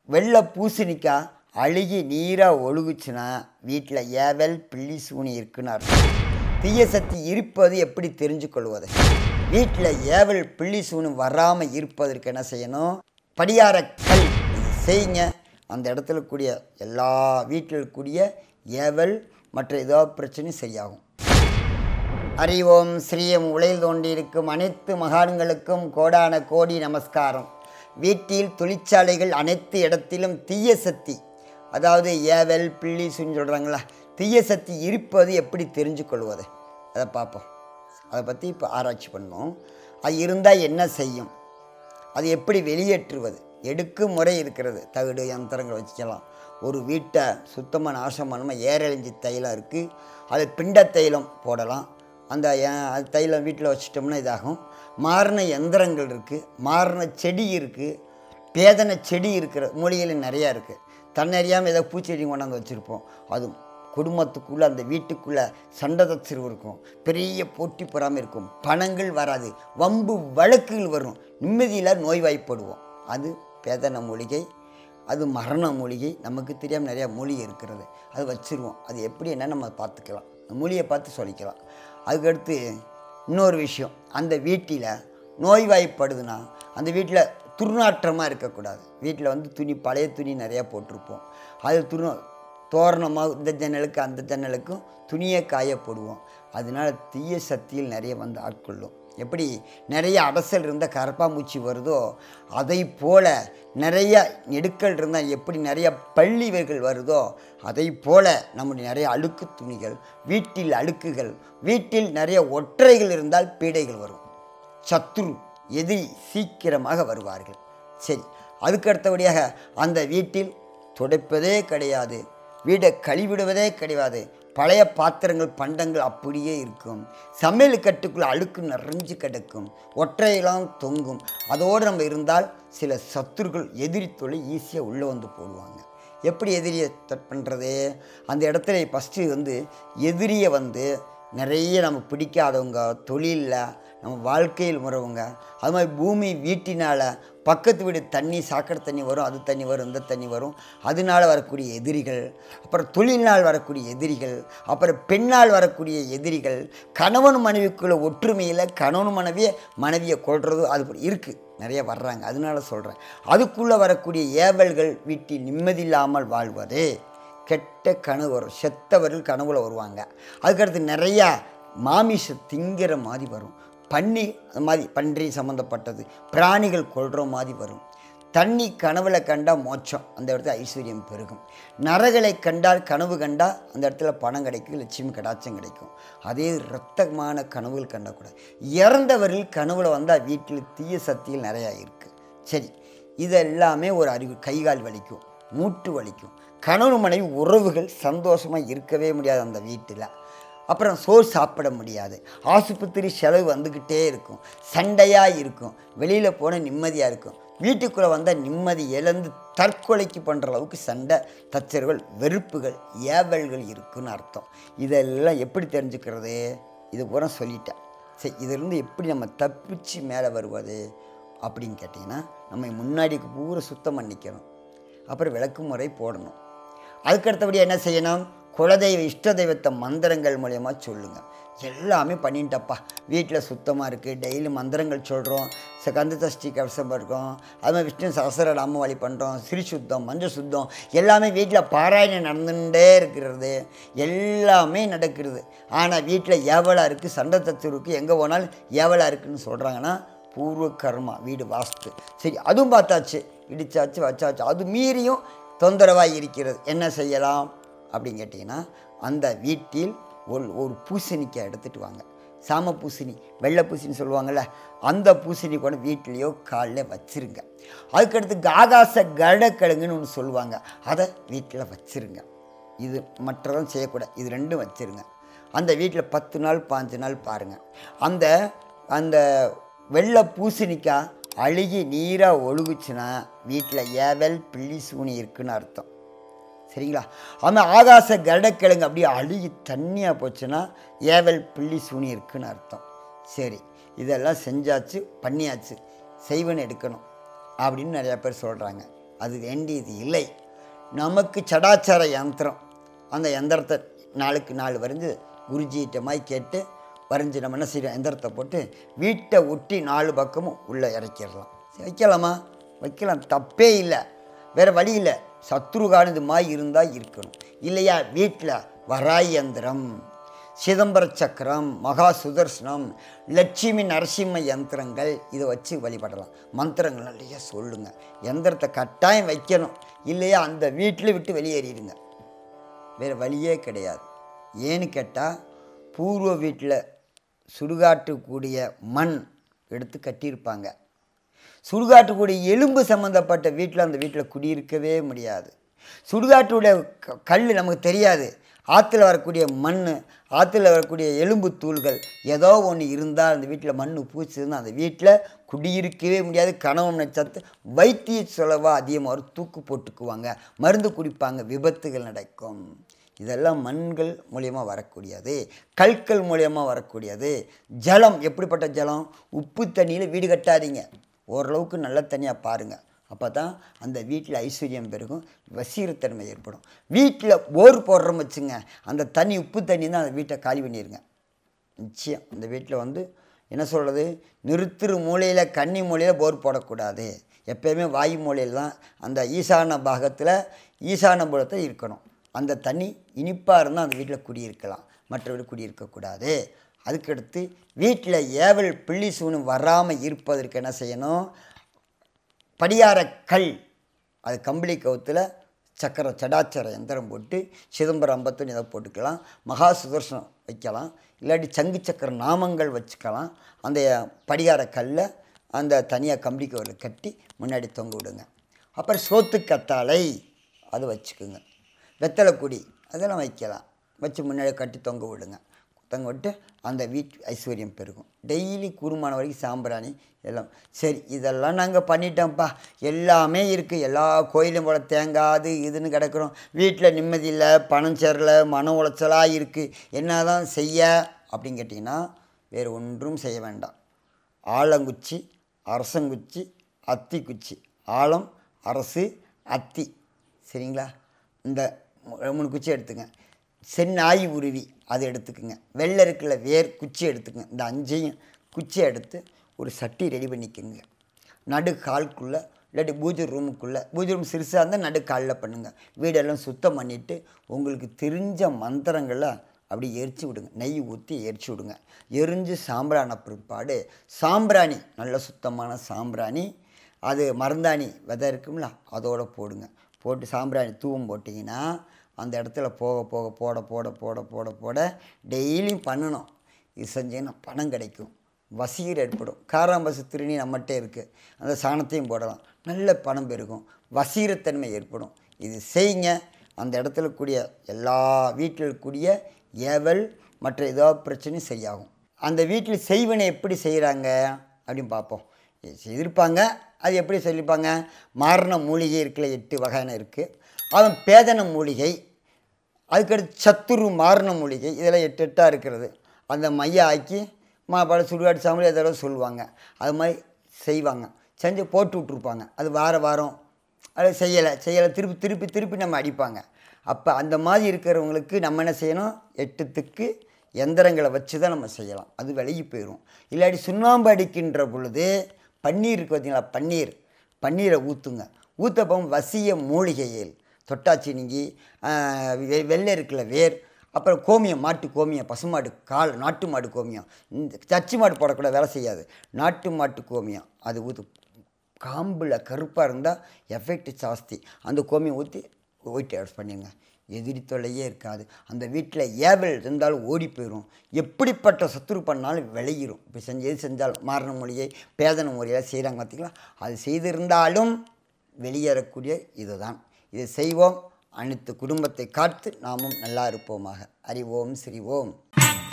வெள்ளை பூசணிக்காய் அழுகி நீராக ஒழுகுச்சுன்னா வீட்டில் ஏவல் பிள்ளி சூனி இருக்குன்னு அர்த்தம் தீய சக்தி இருப்பது எப்படி தெரிஞ்சு கொள்வது வீட்டில் ஏவல் பிள்ளி சூனி வராமல் இருப்பதற்கு என்ன செய்யணும் படியார கல் இது செய்யுங்க அந்த இடத்துல கூடிய எல்லா வீட்டில் கூடிய ஏவல் மற்ற ஏதோ பிரச்சனையும் சரியாகும் அறிவோம் ஸ்ரீயம் உலையில் தோண்டியிருக்கும் அனைத்து மகான்களுக்கும் கோடான கோடி நமஸ்காரம் வீட்டில் தொழிற்சாலைகள் அனைத்து இடத்திலும் தீய சக்தி அதாவது ஏவல் பிள்ளி சுன்னு சொல்கிறாங்களா தீய சக்தி இருப்பது எப்படி தெரிஞ்சு கொள்வது அதை பார்ப்போம் அதை பற்றி இப்போ ஆராய்ச்சி பண்ணோம் அது இருந்தால் என்ன செய்யும் அது எப்படி வெளியேற்றுவது எடுக்கும் முறை இருக்கிறது தவிடு யந்திரங்கள் வச்சுக்கலாம் ஒரு வீட்டை சுத்தமாக நாசம் பண்ணாமல் ஏரழிஞ்சி தைலம் இருக்குது அது பிண்ட தைலம் போடலாம் அந்த ஏ- அது தைலம் வீட்டில் வச்சிட்டோம்னா இதாகும் மாறின யந்திரங்கள் இருக்குது மாறின செடி இருக்குது பேதன செடி இருக்கிற மூலிகையில் நிறையா இருக்குது தன்னறியாமல் ஏதோ பூச்செடி கொண்டாந்து வச்சுருப்போம் அது குடும்பத்துக்குள்ளே அந்த வீட்டுக்குள்ளே சண்டை தச்சிருவு இருக்கும் பெரிய போட்டி பொறாமை இருக்கும் பணங்கள் வராது வம்பு வழக்குகள் வரும் நிம்மதியில் நோய்வாய்ப்படுவோம் அது பேதன மூலிகை அது மரண மூலிகை நமக்கு தெரியாமல் நிறையா மூலிகை இருக்கிறது அது வச்சிருவோம் அது எப்படி என்ன நம்ம பார்த்துக்கலாம் அந்த மூலிகையை பார்த்து சொல்லிக்கலாம் அதுக்கடுத்து இன்னொரு விஷயம் அந்த வீட்டில் நோய்வாய்ப்படுதுன்னா அந்த வீட்டில் துர்நாற்றமாக இருக்கக்கூடாது வீட்டில் வந்து துணி பழைய துணி நிறையா போட்டிருப்போம் அது துரு தோரணமாக இந்த ஜன்னலுக்கு அந்த ஜன்னலுக்கும் துணியை காய போடுவோம் அதனால தீய சக்தியில் நிறைய வந்து ஆட்கொள்ளும் எப்படி நிறைய அடசல் இருந்த கரப்பாம்பூச்சி வருதோ அதை போல நிறைய நெடுக்கல் இருந்தால் எப்படி நிறைய பள்ளிவைகள் வருதோ அதை போல நம்முடைய நிறைய அழுக்கு துணிகள் வீட்டில் அழுக்குகள் வீட்டில் நிறைய ஒற்றைகள் இருந்தால் பீடைகள் வரும் சத்துரு எதிரி சீக்கிரமாக வருவார்கள் சரி அதுக்கு அடுத்தபடியாக அந்த வீட்டில் துடைப்பதே கிடையாது வீடை கழிவிடுவதே கிடையாது பழைய பாத்திரங்கள் பண்டங்கள் அப்படியே இருக்கும் சமையல் கட்டுக்குள்ள அழுக்கு நிறைஞ்சு கிடக்கும் ஒற்றையெல்லாம் தொங்கும் அதோடு நம்ம இருந்தால் சில சத்துருக்கள் எதிரி தொலை ஈஸியாக உள்ளே வந்து போடுவாங்க எப்படி எதிரியை தட் பண்ணுறது அந்த இடத்துல ஃபஸ்ட்டு வந்து எதிரியை வந்து நிறைய நம்ம பிடிக்காதவங்க தொழிலில் நம்ம வாழ்க்கையில் முறவங்க அது மாதிரி பூமி வீட்டினால் பக்கத்து வீடு தண்ணி சாக்கடை தண்ணி வரும் அது தண்ணி வரும் இந்த தண்ணி வரும் அதனால வரக்கூடிய எதிரிகள் அப்புறம் தொழிலினால் வரக்கூடிய எதிரிகள் அப்புறம் பெண்ணால் வரக்கூடிய எதிரிகள் கணவன் மனைவிக்குள்ள ஒற்றுமையில் கணவன் மனைவியை மனைவியை கொள்வது அது இருக்குது நிறைய வர்றாங்க அதனால சொல்கிறேன் அதுக்குள்ளே வரக்கூடிய ஏவல்கள் வீட்டில் நிம்மதியில்லாமல் வாழ்வது கெட்ட கனவு வரும் செத்தவர்கள் கனவுல வருவாங்க அதுக்கடுத்து நிறையா மாமிச திங்கிற மாதிரி வரும் பன்னி அது மாதிரி பன்றி சம்மந்தப்பட்டது பிராணிகள் கொள்கிற மாதிரி வரும் தண்ணி கனவுல கண்டால் மோட்சம் அந்த இடத்துல ஐஸ்வர்யம் பெருகும் நரகளை கண்டால் கனவு கண்டால் அந்த இடத்துல பணம் கிடைக்கும் லட்சுமி கடாச்சம் கிடைக்கும் அதே இரத்தமான கனவுகள் கண்டக்கூடாது இறந்தவர்கள் கனவுல வந்தால் வீட்டில் தீய சக்திகள் நிறையா இருக்குது சரி இது எல்லாமே ஒரு அறிவு கைகால் வலிக்கும் மூட்டு வலிக்கும் கணவன் மனைவி உறவுகள் சந்தோஷமாக இருக்கவே முடியாது அந்த வீட்டில் அப்புறம் சோறு சாப்பிட முடியாது ஆஸ்பத்திரி செலவு வந்துக்கிட்டே இருக்கும் சண்டையாக இருக்கும் வெளியில் போன நிம்மதியாக இருக்கும் வீட்டுக்குள்ளே வந்தால் நிம்மதி இழந்து தற்கொலைக்கு பண்ணுற அளவுக்கு சண்டை தச்சர்கள் வெறுப்புகள் ஏவல்கள் இருக்குன்னு அர்த்தம் இதெல்லாம் எப்படி தெரிஞ்சுக்கிறது இது பூரா சொல்லிட்டேன் சரி இதிலிருந்து எப்படி நம்ம தப்பிச்சு மேலே வருவது அப்படின்னு கேட்டிங்கன்னா நம்ம முன்னாடி பூரா சுத்தம் பண்ணிக்கணும் அப்புறம் விளக்கு முறை போடணும் அதுக்கடுத்தபடி என்ன செய்யணும் குலதெய்வ இஷ்ட தெய்வத்தை மந்திரங்கள் மூலயமா சொல்லுங்கள் எல்லாமே பண்ணிட்டப்பா வீட்டில் சுத்தமாக இருக்குது டெய்லி மந்திரங்கள் சொல்கிறோம் கந்த சஷ்டி கவசம் இருக்கோம் அது மாதிரி விஷ்ணு சகசர நாம வழி பண்ணுறோம் சிறி சுத்தம் மஞ்சள் சுத்தம் எல்லாமே வீட்டில் பாராயணம் நடந்துகிட்டே இருக்கிறது எல்லாமே நடக்கிறது ஆனால் வீட்டில் ஏவலாக இருக்குது சண்டை தத்து இருக்குது எங்கே போனாலும் ஏவலாக இருக்குதுன்னு சொல்கிறாங்கன்னா பூர்வ கர்மா வீடு வாஸ்து சரி அதுவும் பார்த்தாச்சு இடிச்சாச்சு வச்சாச்சு அது மீறியும் தொந்தரவாக இருக்கிறது என்ன செய்யலாம் அப்படின்னு கேட்டிங்கன்னா அந்த வீட்டில் ஒரு ஒரு பூசணிக்காய் எடுத்துகிட்டு வாங்க சாம பூசணி வெள்ளை பூசணி சொல்லுவாங்கள்ல அந்த பூசணி கூட வீட்லேயோ காலில் வச்சிருங்க அதுக்கடுத்து ஆகாச கடக்கிழங்குன்னு ஒன்று சொல்லுவாங்க அதை வீட்டில் வச்சிருங்க இது மற்றதும் செய்யக்கூடாது இது ரெண்டும் வச்சிருங்க அந்த வீட்டில் பத்து நாள் பாஞ்சு நாள் பாருங்கள் அந்த அந்த வெள்ளை பூசணிக்காய் அழுகி நீராக ஒழுகுச்சுன்னா வீட்டில் ஏவல் பிள்ளி சூனி இருக்குன்னு அர்த்தம் சரிங்களா ஆமாம் ஆகாச கருடக்கிழங்கு அப்படியே அழுகி தண்ணியாக போச்சுன்னா ஏவல் பிள்ளி சூனி இருக்குன்னு அர்த்தம் சரி இதெல்லாம் செஞ்சாச்சு பண்ணியாச்சு செய்வன் எடுக்கணும் அப்படின்னு நிறையா பேர் சொல்கிறாங்க அது வேண்டியது இல்லை நமக்கு சடாச்சார யந்திரம் அந்த யந்திரத்தை நாளுக்கு நாள் வரைஞ்சு குருஜிகிட்ட மாதிரி கேட்டு வரைஞ்சி நம்ம என்ன செய்யறோம் எந்திரத்தை போட்டு வீட்டை ஒட்டி நாலு பக்கமும் உள்ளே இறக்கிடலாம் சரி, வைக்கலாமா வைக்கலாம் தப்பே இல்லை வேறு வழி இல்லை சத்ருகான் இது மாதிரி இருந்தால் இருக்கணும் இல்லையா வீட்டில் வராய் யந்திரம் சிதம்பர சக்கரம் மகா சுதர்சனம் லட்சுமி நரசிம்ம யந்திரங்கள் இதை வச்சு வழிபடலாம் மந்திரங்கள் நிறைய சொல்லுங்கள் யந்திரத்தை கட்டாயம் வைக்கணும் இல்லையா அந்த வீட்டில் விட்டு வெளியேறிடுங்க வேறு வழியே கிடையாது ஏன்னு கேட்டால் பூர்வ வீட்டில் சுடுகாட்டுக்கூடிய மண் எடுத்து கட்டியிருப்பாங்க சுடுகாட்டுக்கூடிய எலும்பு சம்மந்தப்பட்ட வீட்டில் அந்த வீட்டில் குடியிருக்கவே முடியாது சுடுகாட்டுடைய க- கல் நமக்கு தெரியாது ஆற்றுல வரக்கூடிய மண் ஆற்றுல வரக்கூடிய எலும்பு தூள்கள் ஏதோ ஒன்று இருந்தால் அந்த வீட்டில் மண் பூச்சுதுன்னா அந்த வீட்டில் குடியிருக்கவே முடியாது கணவன் நட்சத்து வைத்திய செலவாக அதிகமாக வரும் தூக்கு போட்டுக்குவாங்க மருந்து குடிப்பாங்க விபத்துகள் நடக்கும் இதெல்லாம் மண்கள் மூலியமாக வரக்கூடியது கற்கள் மூலியமாக வரக்கூடியது ஜலம் எப்படிப்பட்ட ஜலம் உப்பு தண்ணியில் வீடு கட்டாதீங்க ஓரளவுக்கு நல்ல தண்ணியாக பாருங்கள் அப்போ தான் அந்த வீட்டில் ஐஸ்வர்யம் பெருகும் வசீரத்தன்மை ஏற்படும் வீட்டில் போர் போடுறோம் வச்சுங்க அந்த தண்ணி உப்பு தண்ணி தான் அந்த வீட்டை காலி பண்ணிடுங்க நிச்சயம் அந்த வீட்டில் வந்து என்ன சொல்கிறது நிறுத்துரு மூலையில் கன்னி மூலையில் போர் போடக்கூடாது எப்பயுமே வாயு மூலையில் தான் அந்த ஈசான பாகத்தில் ஈசான புலத்தில் இருக்கணும் அந்த தண்ணி இனிப்பாக இருந்தால் அந்த வீட்டில் குடியிருக்கலாம் மற்றவர்கள் குடியிருக்கக்கூடாது அதுக்கடுத்து வீட்டில் ஏவல் பிள்ளி சூனு வராமல் இருப்பதற்கு என்ன செய்யணும் படியார கல் அது கம்பளி கவுத்தில் சக்கர சடாச்சர யந்திரம் போட்டு சிதம்பரம் ஐம்பத்தொன்று இதை போட்டுக்கலாம் மகா சுதர்சனம் வைக்கலாம் இல்லாட்டி சங்கு சக்கர நாமங்கள் வச்சுக்கலாம் அந்த படிகார கல்லை அந்த தனியாக கம்பளி கவரில் கட்டி முன்னாடி தொங்க விடுங்க அப்புறம் சோத்து கத்தாழை அது வச்சுக்குங்க வெத்தலை கொடி அதெல்லாம் வைக்கலாம் வச்சு முன்னாடி கட்டி தொங்க விடுங்க தொங்க விட்டு அந்த வீட்டு ஐஸ்வர்யம் பெருகும் டெய்லி குருமான வரைக்கும் சாம்பிராணி எல்லாம் சரி இதெல்லாம் நாங்கள் பண்ணிட்டோம்ப்பா எல்லாமே இருக்குது எல்லா கோயிலும் போல தேங்காது இதுன்னு கிடக்குறோம் வீட்டில் நிம்மதி இல்லை பணம் சேரல மன உளைச்சலாக இருக்குது என்ன தான் செய்ய அப்படின்னு கேட்டிங்கன்னா வேறு ஒன்றும் செய்ய வேண்டாம் ஆலங்குச்சி அரசங்குச்சி அத்தி குச்சி ஆலம் அரசு அத்தி சரிங்களா இந்த மூ- மூணு குச்சி எடுத்துங்க செந்நாய் உருவி அதை எடுத்துக்குங்க வெள்ளை இருக்குல்ல வேர் குச்சி எடுத்துக்கங்க இந்த அஞ்சையும் குச்சி எடுத்து ஒரு சட்டி ரெடி பண்ணிக்கோங்க நடு கால்குள்ளே இல்லாட்டி பூஜை ரூமுக்குள்ளே பூஜை ரூம் சிறுசாக இருந்தால் நடு காலில் பண்ணுங்கள் வீடெல்லாம் சுத்தம் பண்ணிவிட்டு உங்களுக்கு தெரிஞ்ச மந்திரங்களை அப்படி எரிச்சு விடுங்க நெய் ஊற்றி எரிச்சு விடுங்க எரிஞ்சு சாம்பிரான பிற்பாடு சாம்பிராணி நல்ல சுத்தமான சாம்பிராணி அது மருந்தாணி விதை இருக்கும்ல அதோட போடுங்க போட்டு சாம்பிராணி தூவம் போட்டிங்கன்னா அந்த இடத்துல போக போக போட போட போட போட போட டெய்லியும் பண்ணணும் இது செஞ்சீங்கன்னா பணம் கிடைக்கும் வசீர் ஏற்படும் காராம்பசு திருநீர் நம்மகிட்ட இருக்குது அந்த சாணத்தையும் போடலாம் நல்ல பணம் பெருகும் வசீரத்தன்மை ஏற்படும் இது செய்யுங்க அந்த இடத்துல கூடிய எல்லா வீட்டில் கூடிய ஏவல் மற்ற ஏதோ பிரச்சனையும் சரியாகும் அந்த வீட்டில் செய்வனை எப்படி செய்கிறாங்க அப்படின்னு பார்ப்போம் செய்திருப்பாங்க அது எப்படி சொல்லியிருப்பாங்க மாரண மூலிகை இருக்குல்ல எட்டு வகையான இருக்குது அவன் பேதன மூலிகை அதுக்கடுத்து சத்துரு மாரண மூலிகை இதெல்லாம் எட்டு எட்டாக இருக்கிறது அந்த மைய ஆக்கி மாப்பாடு சுடுகாடு சாமி அதெல்லாம் சொல்லுவாங்க அது மாதிரி செய்வாங்க செஞ்சு போட்டு விட்ருப்பாங்க அது வார வாரம் அது செய்யலை செய்யலை திருப்பி திருப்பி திருப்பி நம்ம அடிப்பாங்க அப்போ அந்த மாதிரி இருக்கிறவங்களுக்கு நம்ம என்ன செய்யணும் எட்டுத்துக்கு எந்திரங்களை வச்சு தான் நம்ம செய்யலாம் அது விலகி போயிடும் இல்லாட்டி சுண்ணாம்பு அடிக்கின்ற பொழுது பன்னீர் இருக்கு பார்த்தீங்களா பன்னீர் பன்னீரை ஊற்றுங்க ஊற்றப்போ வசிய மூலிகையில் தொட்டாச்சினிங்கி வெ- வெள்ளை இருக்குல்ல வேர் அப்புறம் கோமியம் மாட்டு கோமியம் பசுமாடு கால் நாட்டு மாடு கோமியம் இந்த சச்சி மாடு போடக்கூட வேலை செய்யாது நாட்டு மாட்டு கோமியம் அது ஊற்று காம்பில் கருப்பாக இருந்தால் எஃபெக்ட் ஜாஸ்தி அந்த கோமியம் ஊற்றி ஒயிட் ஹேர்ஸ் பண்ணிடுங்க எதிரி தொல்லையே இருக்காது அந்த வீட்டில் ஏவல் இருந்தாலும் ஓடி போயிடும் எப்படிப்பட்ட சத்துரு பண்ணாலும் விளையிடும் இப்போ செஞ்சு எது செஞ்சாலும் மாரண மொழியை பேதன முறையில் செய்கிறாங்க பார்த்தீங்களா அது செய்திருந்தாலும் வெளியேறக்கூடிய இதுதான் இதை செய்வோம் அனைத்து குடும்பத்தை காத்து நாமும் நல்லா இருப்போமாக அறிவோம் சிரிவோம்